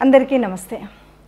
అందరికీ నమస్తే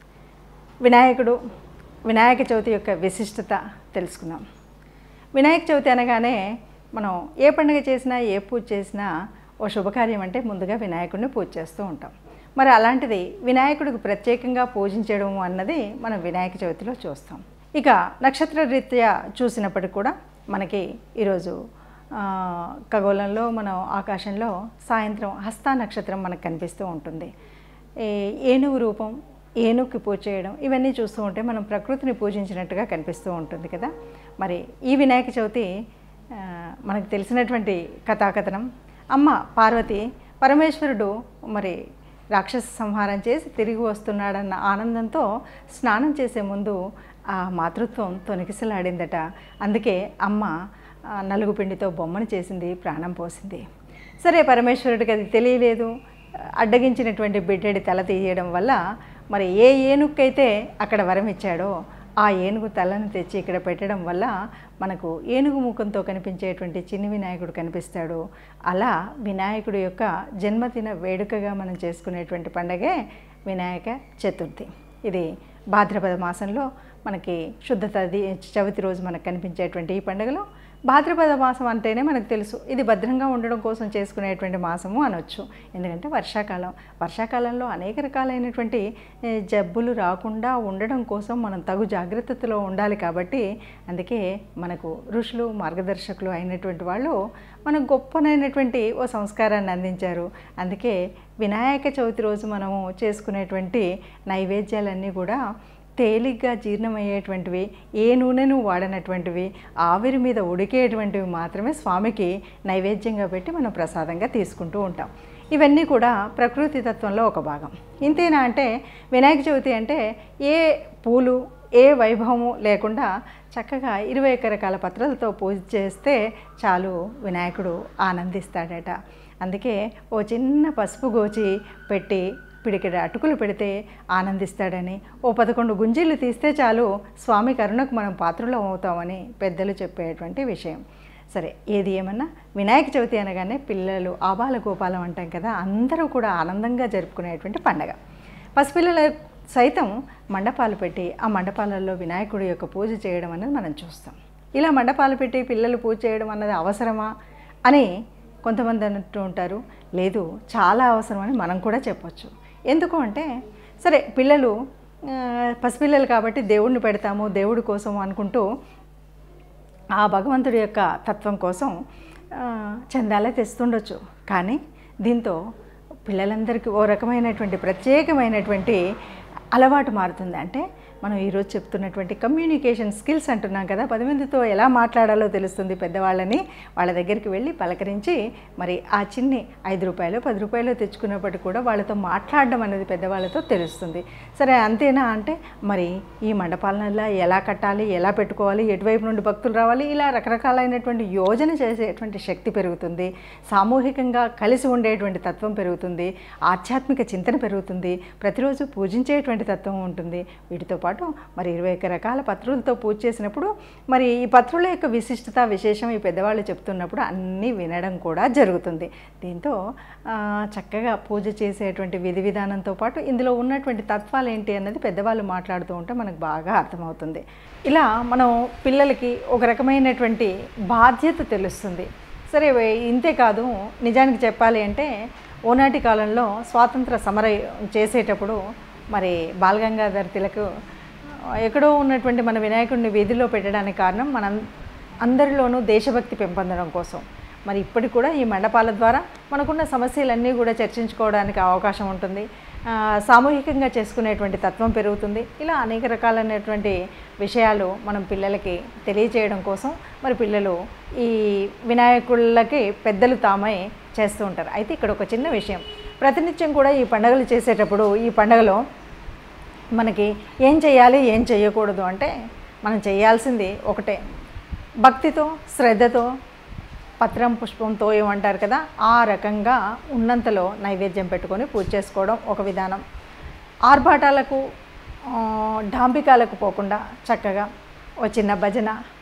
వినాయకుడు వినాయక చవితి యొక్క విశిష్టత తెలుసుకుందాం వినాయక చవితి అనగానే మనం ఏ పండుగ చేసినా ఏ పూజ చేసినా ఓ శుభకార్యం అంటే ముందుగా వినాయకుడిని పూజ చేస్తూ ఉంటాం మరి అలాంటిది వినాయకుడికి ప్రత్యేకంగా పూజించడం అన్నది మనం వినాయక చవితిలో చూస్తాం ఇక నక్షత్ర రీత్యా చూసినప్పటికి కూడా మనకి ఈరోజు ఆ, ఖగోళంలో మనం ఆకాశంలో సాయంత్రం హస్త నక్షత్రం మనకు కనిపిస్తూ ఉంటుంది ఈ ఏనుగు రూపం ఏనుగుకి పూజ చేయడం ఇవన్నీ చూస్తూ ఉంటే మనం ప్రకృతిని పూజించినట్టుగా కనిపిస్తూ ఉంటుంది కదా మరి ఈ వినాయక చవితి ఆ, మనకు తెలిసినటువంటి కథాకథనం అమ్మ పార్వతి పరమేశ్వరుడు మరి రాక్షస సంహారం చేసి తిరిగి వస్తున్నాడన్న ఆనందంతో స్నానం చేసే ముందు ఆ మాతృత్వం తొనికిసలాడిందట అందుకే అమ్మ ఆ, నలుగు పిండితో బొమ్మను చేసింది ప్రాణం పోసింది సరే పరమేశ్వరుడికి అది తెలియలేదు అడ్డగించినటువంటి బిడ్డడి తల తీయడం వల్ల మరి ఏ ఏనుగుకైతే అక్కడ వరం ఇచ్చాడో ఆ ఏనుగు తలను తెచ్చి ఇక్కడ పెట్టడం వల్ల మనకు ఏనుగు ముఖంతో కనిపించేటువంటి చిన్ని వినాయకుడు కనిపిస్తాడు అలా వినాయకుడు యొక్క జన్మదిన వేడుకగా మనం చేసుకునేటువంటి పండగే వినాయక చతుర్థి ఇది భాద్రపద మాసంలో మనకి శుద్ధ తది చవితి రోజు మనకు కనిపించేటువంటి ఈ పండుగలో భాద్రపద మాసం అంటేనే మనకు తెలుసు ఇది భద్రంగా ఉండడం కోసం చేసుకునేటువంటి మాసము అనొచ్చు ఎందుకంటే వర్షాకాలం వర్షాకాలంలో అనేక రకాలైనటువంటి ఏ, జబ్బులు రాకుండా ఉండడం కోసం మనం తగు జాగ్రత్తలో ఉండాలి కాబట్టి అందుకే మనకు ఋషులు మార్గదర్శకులు అయినటువంటి వాళ్ళు మనకు గొప్పనైనటువంటి ఓ సంస్కారాన్ని అందించారు అందుకే వినాయక చవితి రోజు మనము చేసుకునేటువంటి నైవేద్యాలన్నీ కూడా తేలిగ్గా జీర్ణమయ్యేటువంటివి ఏ నూనెను వాడనటువంటివి ఆవిరి మీద ఉడికేటువంటివి మాత్రమే స్వామికి నైవేద్యంగా పెట్టి మనం ప్రసాదంగా తీసుకుంటూ ఉంటాం ఇవన్నీ కూడా ప్రకృతి తత్వంలో ఒక భాగం ఇంతేనా అంటే వినాయక చవితి అంటే ఏ పూలు ఏ వైభవము లేకుండా చక్కగా ఇరవై ఒక్క రకాల పత్రాలతో పూజ చేస్తే చాలు వినాయకుడు ఆనందిస్తాడట అందుకే ఓ చిన్న పసుపు గోచి పెట్టి పిడికిడ అటుకులు పెడితే ఆనందిస్తాడని ఓ పదకొండు గుంజీలు తీస్తే చాలు స్వామి కరుణకు మనం పాత్రలో అవుతామని పెద్దలు చెప్పేటువంటి విషయం సరే ఏది ఏమన్నా వినాయక చవితి అనగానే పిల్లలు ఆబాల గోపాలం అంటాం కదా అందరూ కూడా ఆనందంగా జరుపుకునేటువంటి పండగ పసిపిల్లల సైతం మండపాలు పెట్టి ఆ మండపాలలో వినాయకుడి యొక్క పూజ చేయడం అనేది మనం చూస్తాం ఇలా మండపాలు పెట్టి పిల్లలు పూజ చేయడం అన్నది అవసరమా అని కొంతమంది అంటూ ఉంటారు లేదు చాలా అవసరం అని మనం కూడా చెప్పొచ్చు ఎందుకు అంటే సరే పిల్లలు ఆ, పసిపిల్లలు కాబట్టి దేవుడిని పెడతాము దేవుడి కోసం అనుకుంటూ ఆ భగవంతుడి యొక్క తత్వం కోసం ఆ, చందాలే తెస్తుండొచ్చు కానీ దీంతో పిల్లలందరికీ ఓ రకమైనటువంటి ప్రత్యేకమైనటువంటి అలవాటు మారుతుంది అంటే మనం ఈరోజు చెప్తున్నటువంటి కమ్యూనికేషన్ స్కిల్స్ అంటున్నాం కదా పది మందితో ఎలా మాట్లాడాలో తెలుస్తుంది పెద్దవాళ్ళని వాళ్ళ దగ్గరికి వెళ్ళి పలకరించి మరి ఆ చిన్ని ఐదు రూపాయలు పది రూపాయలు తెచ్చుకున్నప్పటికీ కూడా వాళ్ళతో మాట్లాడడం అనేది పెద్దవాళ్ళతో తెలుస్తుంది సరే అంతేనా అంటే మరి ఈ మండపాలనల్లా ఎలా కట్టాలి ఎలా పెట్టుకోవాలి ఎటువైపు నుండి భక్తులు రావాలి ఇలా రకరకాలైనటువంటి యోజన చేసేటువంటి శక్తి పెరుగుతుంది సామూహికంగా కలిసి ఉండేటువంటి తత్వం పెరుగుతుంది ఆధ్యాత్మిక చింతన పెరుగుతుంది ప్రతిరోజు పూజించేటువంటి తత్వం ఉంటుంది వీటితో పాటు మరి ఇరవై ఒక్క రకాల పత్రులతో పూజ చేసినప్పుడు మరి ఈ పత్రుల యొక్క విశిష్టత విశేషం ఈ పెద్దవాళ్ళు చెప్తున్నప్పుడు అన్నీ వినడం కూడా జరుగుతుంది దీంతో ఆ, చక్కగా పూజ చేసేటువంటి విధి విధానంతో పాటు ఇందులో ఉన్నటువంటి తత్వాలు ఏంటి అన్నది పెద్దవాళ్ళు మాట్లాడుతూ ఉంటే మనకు బాగా అర్థమవుతుంది ఇలా మనం పిల్లలకి ఒక రకమైనటువంటి బాధ్యత తెలుస్తుంది సరే వే- ఇంతే కాదు నిజానికి చెప్పాలి అంటే ఓనాటి కాలంలో స్వాతంత్ర సమర చేసేటప్పుడు మరి బాలగంగాధర్ తిలక్ ఎక్కడో ఉన్నటువంటి మన వినాయకుడిని వీధిలో పెట్టడానికి కారణం మనం అందరిలోనూ దేశభక్తి పెంపొందడం కోసం మరి ఇప్పటికి కూడా ఈ మండపాల ద్వారా మనకున్న సమస్యలన్నీ కూడా చర్చించుకోవడానికి అవకాశం ఉంటుంది ఆ, సామూహికంగా చేసుకునేటువంటి తత్వం పెరుగుతుంది ఇలా అనేక రకాలైనటువంటి విషయాలు మనం పిల్లలకి తెలియచేయడం కోసం మరి పిల్లలు ఈ వినాయకుళ్ళకి పెద్దలు తామై చేస్తూ ఉంటారు అయితే ఇక్కడ ఒక చిన్న విషయం ప్రతినిత్యం కూడా ఈ పండుగలు చేసేటప్పుడు ఈ పండుగలో మనకి ఏం చేయాలి ఏం చేయకూడదు అంటే మనం చేయాల్సింది ఒకటే భక్తితో శ్రద్ధతో పత్రం పుష్పంతో ఏమంటారు కదా ఆ రకంగా ఉన్నంతలో నైవేద్యం పెట్టుకొని పూజ చేసుకోవడం ఒక విధానం ఆర్భాటాలకు ఆ, డాంబికాలకు పోకుండా చక్కగా ఓ చిన్న భజన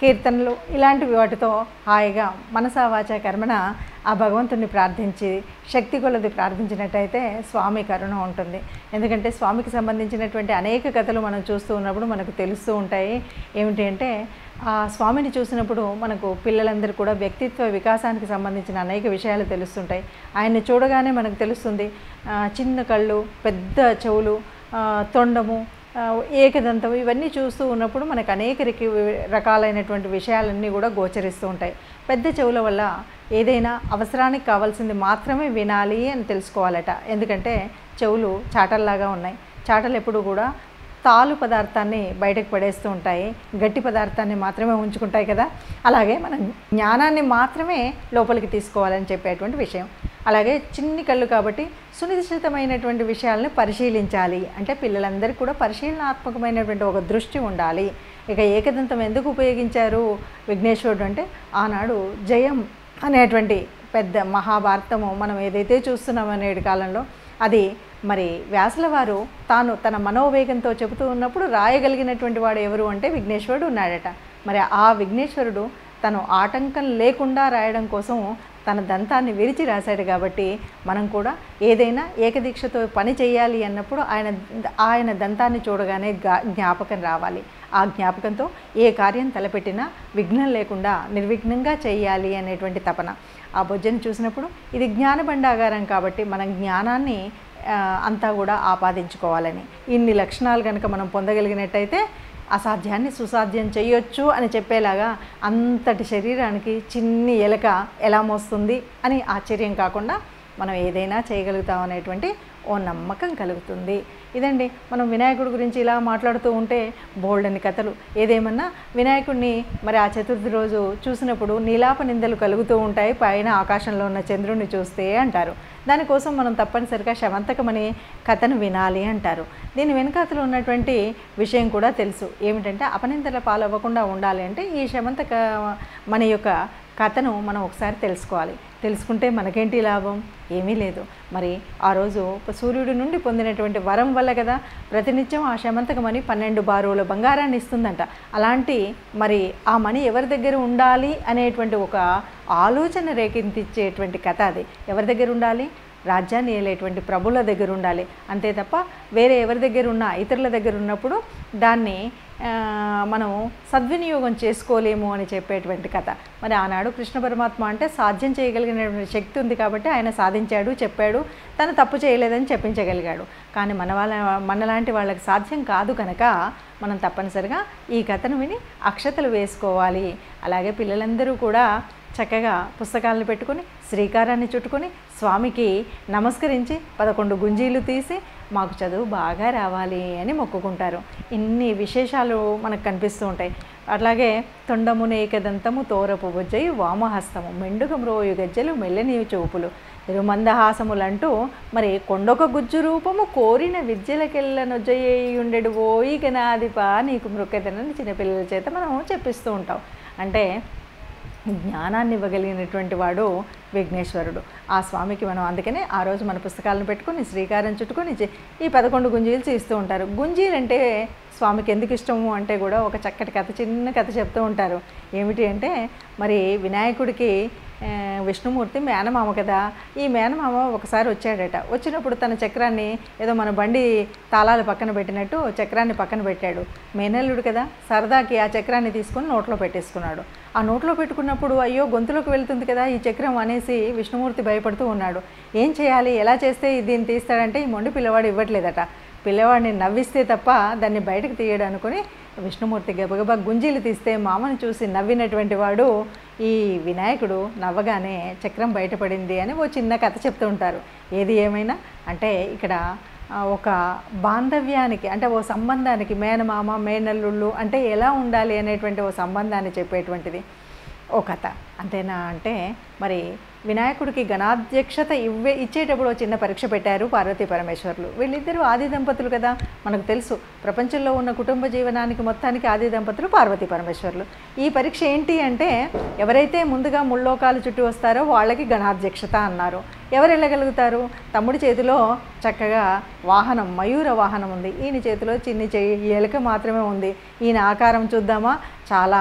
కీర్తనలు ఇలాంటివి వాటితో హాయిగా మనసా వాచ కర్మన ఆ భగవంతుడిని ప్రార్థించి శక్తి కొలది ప్రార్థించినట్టయితే స్వామి కరుణ ఉంటుంది ఎందుకంటే స్వామికి సంబంధించినటువంటి అనేక కథలు మనం చూస్తూ ఉన్నప్పుడు మనకు తెలుస్తూ ఉంటాయి ఏమిటి అంటే ఆ స్వామిని చూసినప్పుడు మనకు పిల్లలందరూ కూడా వ్యక్తిత్వ వికాసానికి సంబంధించిన అనేక విషయాలు తెలుస్తుంటాయి ఆయన్ని చూడగానే మనకు తెలుస్తుంది ఆ, చిన్న కళ్ళు పెద్ద చెవులు ఆ, తొండము ఆ, ఏకదంతం ఇవన్నీ చూస్తూ ఉన్నప్పుడు మనకు అనేక రికి- రకాలైనటువంటి విషయాలన్నీ కూడా గోచరిస్తూ ఉంటాయి పెద్ద చెవుల వల్ల ఏదైనా అవసరానికి కావాల్సింది మాత్రమే వినాలి అని తెలుసుకోవాలట ఎందుకంటే చెవులు చాటల్లాగా ఉన్నాయి చాటలు ఎప్పుడు కూడా తాలు పదార్థాన్ని బయటకు పడేస్తూ ఉంటాయి గట్టి పదార్థాన్ని మాత్రమే ఉంచుకుంటాయి కదా అలాగే మనం జ్ఞానాన్ని మాత్రమే లోపలికి తీసుకోవాలని చెప్పేటువంటి విషయం అలాగే చిన్ని కళ్ళు కాబట్టి సునిశ్చితమైనటువంటి విషయాలను పరిశీలించాలి అంటే పిల్లలందరికీ కూడా పరిశీలనాత్మకమైనటువంటి ఒక దృష్టి ఉండాలి ఇక ఏకదంతం ఎందుకు ఉపయోగించారు విఘ్నేశ్వరుడు అంటే ఆనాడు జయం అనేటువంటి పెద్ద మహాభారతము మనం ఏదైతే చూస్తున్నామో నేటి కాలంలో అది మరి వ్యాసుల వారు తాను తన మనోవేగంతో చెబుతూ ఉన్నప్పుడు రాయగలిగినటువంటి వాడు ఎవరు అంటే విఘ్నేశ్వరుడు ఉన్నాడట మరి ఆ విఘ్నేశ్వరుడు తను ఆటంకం లేకుండా రాయడం కోసం తన దంతాన్ని విరిచి రాశాడు కాబట్టి మనం కూడా ఏదైనా ఏకదీక్షతో పని చేయాలి అన్నప్పుడు ఆయన ఆయన దంతాన్ని చూడగానే గా- జ్ఞాపకం రావాలి ఆ జ్ఞాపకంతో ఏ కార్యం తలపెట్టినా విఘ్నం లేకుండా నిర్విఘ్నంగా చేయాలి అనేటువంటి తపన ఆ బొజ్జని చూసినప్పుడు ఇది జ్ఞానభండాగారం కాబట్టి మనం జ్ఞానాన్ని ఆ, అంతా కూడా ఆపాదించుకోవాలని ఇన్ని లక్షణాలు కనుక మనం పొందగలిగినట్టయితే అసాధ్యాన్ని సుసాధ్యం చేయొచ్చు అని చెప్పేలాగా అంతటి శరీరానికి చిన్ని ఎలక ఎలా మోస్తుంది అని ఆశ్చర్యం కాకుండా మనం ఏదైనా చేయగలుగుతాం అనేటువంటి ఓ నమ్మకం కలుగుతుంది ఇదండి మనం వినాయకుడి గురించి ఇలా మాట్లాడుతూ ఉంటే బోల్డని కథలు ఏదేమన్నా వినాయకుడిని మరి ఆ చతుర్థి రోజు చూసినప్పుడు నీలాప నిందలు కలుగుతూ ఉంటాయి పైన ఆకాశంలో ఉన్న చంద్రుడిని చూస్తే అంటారు దానికోసం మనం తప్పనిసరిగా శమంతకమని కథను వినాలి అంటారు దీని వెనుకాతలో ఉన్నటువంటి విషయం కూడా తెలుసు ఏమిటంటే అపనిందల పాలవ్వకుండా ఉండాలి అంటే ఈ శమంతక మన యొక్క కథను మనం ఒకసారి తెలుసుకోవాలి తెలుసుకుంటే మనకేంటి లాభం ఏమీ లేదు మరి ఆ రోజు సూర్యుడి నుండి పొందినటువంటి వరం వల్ల కదా ప్రతినిత్యం ఆ శమంతకమని పన్నెండు బారువుల బంగారాన్ని ఇస్తుందంట అలాంటి మరి ఆ మణి ఎవరి దగ్గర ఉండాలి అనేటువంటి ఒక ఆలోచన రేకెత్తించేటువంటి కథ అది ఎవరి దగ్గర ఉండాలి రాజ్యాన్ని ఏలేటువంటి ప్రభుల దగ్గర ఉండాలి అంతే తప్ప వేరే ఎవరి దగ్గర ఉన్నా ఇతరుల దగ్గర ఉన్నప్పుడు దాన్ని ఆ, మనం సద్వినియోగం చేసుకోలేము అని చెప్పేటువంటి కథ మరి ఆనాడు కృష్ణ పరమాత్మ అంటే సాధ్యం చేయగలిగినటువంటి శక్తి ఉంది కాబట్టి ఆయన సాధించాడు చెప్పాడు తను తప్పు చేయలేదని చెప్పించగలిగాడు కానీ మన వాళ్ళ మనలాంటి వాళ్ళకి సాధ్యం కాదు కనుక మనం తప్పనిసరిగా ఈ కథను విని అక్షతలు వేసుకోవాలి అలాగే పిల్లలందరూ కూడా చక్కగా పుస్తకాలను పెట్టుకొని శ్రీకారాన్ని చుట్టుకొని స్వామికి నమస్కరించి పదకొండు గుంజీలు తీసి మాకు చదువు బాగా రావాలి అని మొక్కుకుంటారు ఇన్ని విశేషాలు మనకు కనిపిస్తూ ఉంటాయి అట్లాగే తొండమునేకదంతము తోరపు బుజ్జయి వామహస్తము మెండుగ మ్రోయు గజ్జలు మెల్లని చూపులు తిరుమందహాసములంటూ మరి కొండొక గుజ్జు రూపము కోరిన విద్యలకెళ్ళ నొజ్జయ్యుండెడు ఓయి గనాదిపా నీకు మృక్కెదనని చిన్నపిల్లల చేత మనం చెప్పిస్తూ ఉంటాం అంటే జ్ఞానాన్ని ఇవ్వగలిగినటువంటి వాడు విఘ్నేశ్వరుడు ఆ స్వామికి మనం అందుకనే ఆ రోజు మన పుస్తకాలను పెట్టుకొని శ్రీకారం చుట్టుకొని చే- ఈ పదకొండు గుంజీలు చేస్తూ ఉంటారు గుంజీలు అంటే స్వామికి ఎందుకు ఇష్టము అంటే కూడా ఒక చక్కటి కథ చిన్న కథ చెప్తూ ఉంటారు ఏమిటి అంటే మరి వినాయకుడికి ఆ, విష్ణుమూర్తి మేనమామ కదా ఈ మేనమామ ఒకసారి వచ్చాడట వచ్చినప్పుడు తన చక్రాన్ని ఏదో మన బండి తాళాలు పక్కన పెట్టినట్టు చక్రాన్ని పక్కన పెట్టాడు మేనల్లుడు కదా సరదాకి ఆ చక్రాన్ని తీసుకొని నోట్లో పెట్టేసుకున్నాడు ఆ నోట్లో పెట్టుకున్నప్పుడు అయ్యో గొంతులోకి వెళ్తుంది కదా ఈ చక్రం అనేసి విష్ణుమూర్తి భయపడుతూ ఉన్నాడు ఏం చేయాలి ఎలా చేస్తే దీన్ని తీస్తాడంటే ఈ మొండి పిల్లవాడు ఇవ్వట్లేదట పిల్లవాడిని నవ్విస్తే తప్ప దాన్ని బయటకు తీయడు అనుకుని విష్ణుమూర్తి గబగబా గుంజీలు తీస్తే మామను చూసి నవ్వినటువంటి వాడు ఈ వినాయకుడు నవ్వగానే చక్రం బయటపడింది అని ఓ చిన్న కథ చెప్తూ ఉంటారు ఏది ఏమైనా అంటే ఇక్కడ ఆ, ఒక బాంధవ్యానికి అంటే ఓ సంబంధానికి మేనమామ మేనల్లుళ్ళు అంటే ఎలా ఉండాలి అనేటువంటి ఓ సంబంధాన్ని చెప్పేటువంటిది ఓ కథ అంతేనా అంటే మరి వినాయకుడికి గణాధ్యక్షత ఇవ్వే ఇచ్చేటప్పుడు ఓ చిన్న పరీక్ష పెట్టారు పార్వతీ పరమేశ్వరులు వీళ్ళిద్దరూ ఆది దంపతులు కదా మనకు తెలుసు ప్రపంచంలో ఉన్న కుటుంబ జీవనానికి మొత్తానికి ఆది దంపతులు పార్వతీ పరమేశ్వరులు ఈ పరీక్ష ఏంటి అంటే ఎవరైతే ముందుగా ముల్లోకాలు చుట్టూ వస్తారో వాళ్ళకి గణాధ్యక్షత అన్నారు ఎవరు వెళ్ళగలుగుతారు తమ్ముడి చేతిలో చక్కగా వాహనం మయూర వాహనం ఉంది ఈయన చేతిలో చిన్ని చెయ్యి ఎలుక మాత్రమే ఉంది ఈయన ఆకారం చూద్దామా చాలా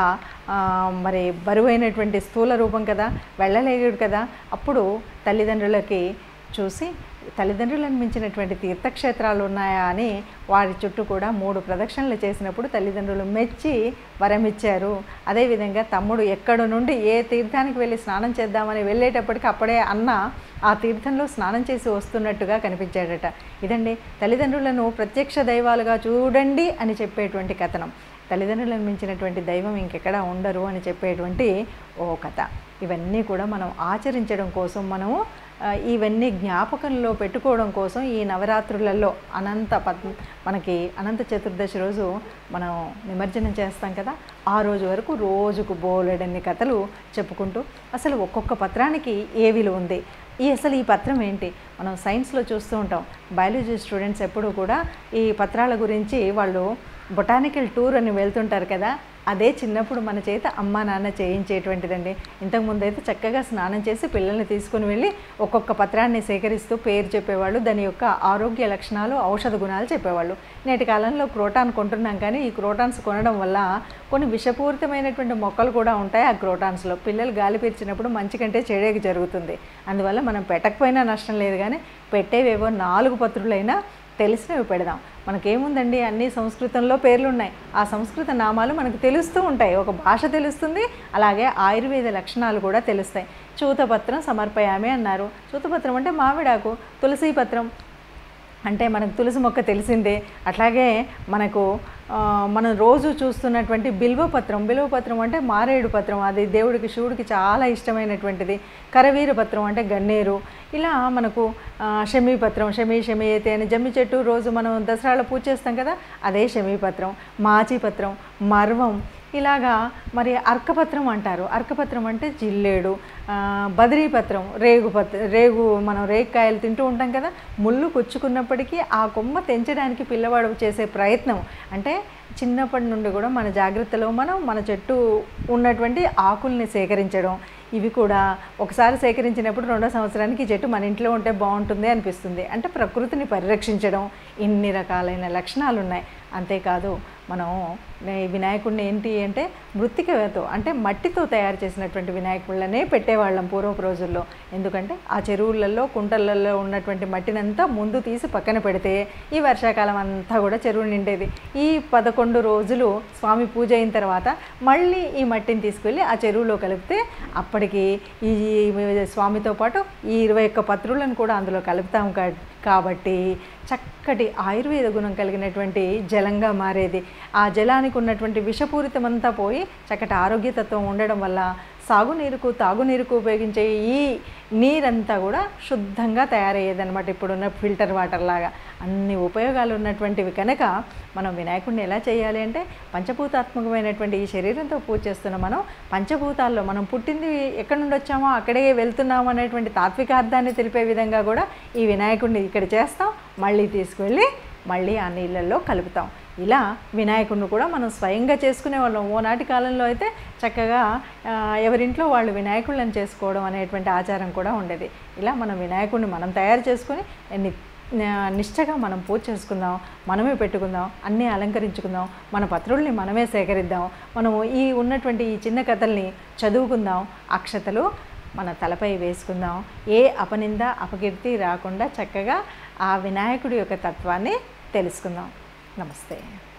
ఆ, మరి బరువైనటువంటి స్థూల రూపం కదా వెళ్ళలేడు కదా అప్పుడు తల్లిదండ్రులకి చూసి తల్లిదండ్రులను మించినటువంటి తీర్థక్షేత్రాలు ఉన్నాయా అని వారి చుట్టూ కూడా మూడు ప్రదక్షిణలు చేసినప్పుడు తల్లిదండ్రులు మెచ్చి వరమిచ్చారు అదేవిధంగా తమ్ముడు ఎక్కడ నుండి ఏ తీర్థానికి వెళ్ళి స్నానం చేద్దామని వెళ్ళేటప్పటికి అప్పుడే అన్న ఆ తీర్థంలో స్నానం చేసి వస్తున్నట్టుగా కనిపించాడట ఇదండి తల్లిదండ్రులను ప్రత్యక్ష దైవాలుగా చూడండి అని చెప్పేటువంటి కథనం తల్లిదండ్రులను మించినటువంటి దైవం ఇంకెక్కడా ఉండరు అని చెప్పేటువంటి ఓ కథ ఇవన్నీ కూడా మనం ఆచరించడం కోసం మనము ఆ, ఇవన్నీ జ్ఞాపకంలో పెట్టుకోవడం కోసం ఈ నవరాత్రులలో అనంత పద్ మనకి అనంత చతుర్దశి రోజు మనం నిమజ్జనం చేస్తాం కదా ఆ రోజు వరకు రోజుకు బోలెడన్ని కథలు చెప్పుకుంటూ అసలు ఒక్కొక్క పత్రానికి ఏ విలువ ఉంది ఈ అసలు ఈ పత్రం ఏంటి మనం సైన్స్లో చూస్తూ ఉంటాం బయాలజీ స్టూడెంట్స్ ఎప్పుడూ కూడా ఈ పత్రాల గురించి వాళ్ళు బొటానికల్ టూర్ అని వెళ్తుంటారు కదా అదే చిన్నప్పుడు మన చేత అమ్మా నాన్న చేయించేటువంటిదండి ఇంతకుముందు అయితే చక్కగా స్నానం చేసి పిల్లల్ని తీసుకుని వెళ్ళి ఒక్కొక్క పత్రాన్ని సేకరిస్తూ పేరు చెప్పేవాళ్ళు దాని యొక్క ఆరోగ్య లక్షణాలు ఔషధ గుణాలు చెప్పేవాళ్ళు నేటి కాలంలో క్రోటాన్ కొంటున్నాం కానీ ఈ క్రోటాన్స్ కొనడం వల్ల కొన్ని విషపూరితమైనటువంటి మొక్కలు కూడా ఉంటాయి ఆ క్రోటాన్స్లో పిల్లలు గాలి పీల్చినప్పుడు మంచి కంటే చెడేకి జరుగుతుంది అందువల్ల మనం పెట్టకపోయినా నష్టం లేదు కానీ పెట్టేవేవో నాలుగు పత్రులైనా తెలిసినవి పెడదాం మనకేముందండి అన్ని సంస్కృతంలో పేర్లు ఉన్నాయి ఆ సంస్కృత నామాలు మనకు తెలుస్తూ ఉంటాయి ఒక భాష తెలుస్తుంది అలాగే ఆయుర్వేద లక్షణాలు కూడా తెలుస్తాయి చూతపత్రం సమర్పయామి అన్నారు చూతపత్రం అంటే మామిడాకు తులసి పత్రం అంటే మనకు తులసి మొక్క తెలిసిందే అట్లాగే మనకు ఆ, మనం రోజు చూస్తున్నటువంటి బిల్వపత్రం బిల్వపత్రం అంటే మారేడు పత్రం అది దేవుడికి శివుడికి చాలా ఇష్టమైనటువంటిది కరవీర పత్రం అంటే గన్నేరు ఇలా మనకు ఆ, శమీపత్రం శమీ శమీయతే అని జమ్మి చెట్టు రోజు మనం దసరాలో పూజ చేస్తాం కదా అదే శమీపత్రం మాచిపత్రం మర్వం ఇలాగా మరి అర్కపత్రం అంటారు అర్కపత్రం అంటే జిల్లేడు ఆ, బదిరీపత్రం రేగు పత్ర రేగు మనం రేగుకాయలు తింటూ ఉంటాం కదా ముళ్ళు కుచ్చుకున్నప్పటికీ ఆ కొమ్మ తెంచడానికి పిల్లవాడు చేసే ప్రయత్నం అంటే చిన్నప్పటి నుండి కూడా మన జాగ్రత్తలో మనం మన చెట్టు ఉన్నటువంటి ఆకుల్ని సేకరించడం ఇవి కూడా ఒకసారి సేకరించినప్పుడు రెండో సంవత్సరానికి ఈ చెట్టు మన ఇంట్లో ఉంటే బాగుంటుంది అనిపిస్తుంది అంటే ప్రకృతిని పరిరక్షించడం ఇన్ని రకాలైన లక్షణాలు ఉన్నాయి అంతేకాదు మనం నే- వినాయకుడిని ఏంటి అంటే మృత్తికతో అంటే మట్టితో తయారు చేసినటువంటి వినాయకుళ్ళనే పెట్టేవాళ్ళం పూర్వపు రోజుల్లో ఎందుకంటే ఆ చెరువులలో కుంటలలో ఉన్నటువంటి మట్టినంతా ముందు తీసి పక్కన పెడితే ఈ వర్షాకాలం అంతా కూడా చెరువు నిండేది ఈ పదకొండు రోజులు స్వామి పూజ అయిన తర్వాత మళ్ళీ ఈ మట్టిని తీసుకెళ్ళి ఆ చెరువులో కలిపితే అప్పటికి ఈ స్వామితో పాటు ఈ ఇరవై ఒక్క పత్రులను కూడా అందులో కలుపుతాం కా- కాబట్టి చక్కటి ఆయుర్వేద గుణం కలిగినటువంటి జలంగా మారేది ఆ జలానికి ఉన్నటువంటి విషపూరితమంతా పోయి చక్కటి ఆరోగ్యతత్వం ఉండడం వల్ల సాగునీరుకు తాగునీరుకు ఉపయోగించే ఈ నీరంతా కూడా శుద్ధంగా తయారయ్యేదన్నమాట ఇప్పుడున్న ఫిల్టర్ వాటర్ లాగా అన్ని ఉపయోగాలు ఉన్నటువంటివి కనుక మనం వినాయకుడిని ఎలా చేయాలి అంటే పంచభూతాత్మకమైనటువంటి ఈ శరీరంతో పూజ చేస్తున్న మనం పంచభూతాల్లో మనం పుట్టింది ఎక్కడి నుండి వచ్చామో అక్కడే వెళ్తున్నాము అనేటువంటి తాత్వికార్థాన్ని తెలిపే విధంగా కూడా ఈ వినాయకుడిని ఇక్కడ చేస్తాం మళ్ళీ తీసుకువెళ్ళి మళ్ళీ ఆ నీళ్ళల్లో కలుపుతాం ఇలా వినాయకుడిని కూడా మనం స్వయంగా చేసుకునే వాళ్ళం ఓనాటి కాలంలో అయితే చక్కగా ఆ, ఎవరింట్లో వాళ్ళు వినాయకుళ్ళని చేసుకోవడం అనేటువంటి ఆచారం కూడా ఉండేది ఇలా మనం వినాయకుడిని మనం తయారు చేసుకొని ని- న- నిష్టగా మనం పూజ చేసుకుందాం మనమే పెట్టుకుందాం అన్నీ అలంకరించుకుందాం మన పత్రుల్ని మనమే సేకరిద్దాం మనం ఈ ఉన్నటువంటి ఈ చిన్న కథల్ని చదువుకుందాం అక్షతలు మన తలపై వేసుకుందాం ఏ అపనింద అపకీర్తి రాకుండా చక్కగా ఆ వినాయకుడి యొక్క తత్వాన్ని తెలుసుకుందాం నమస్తే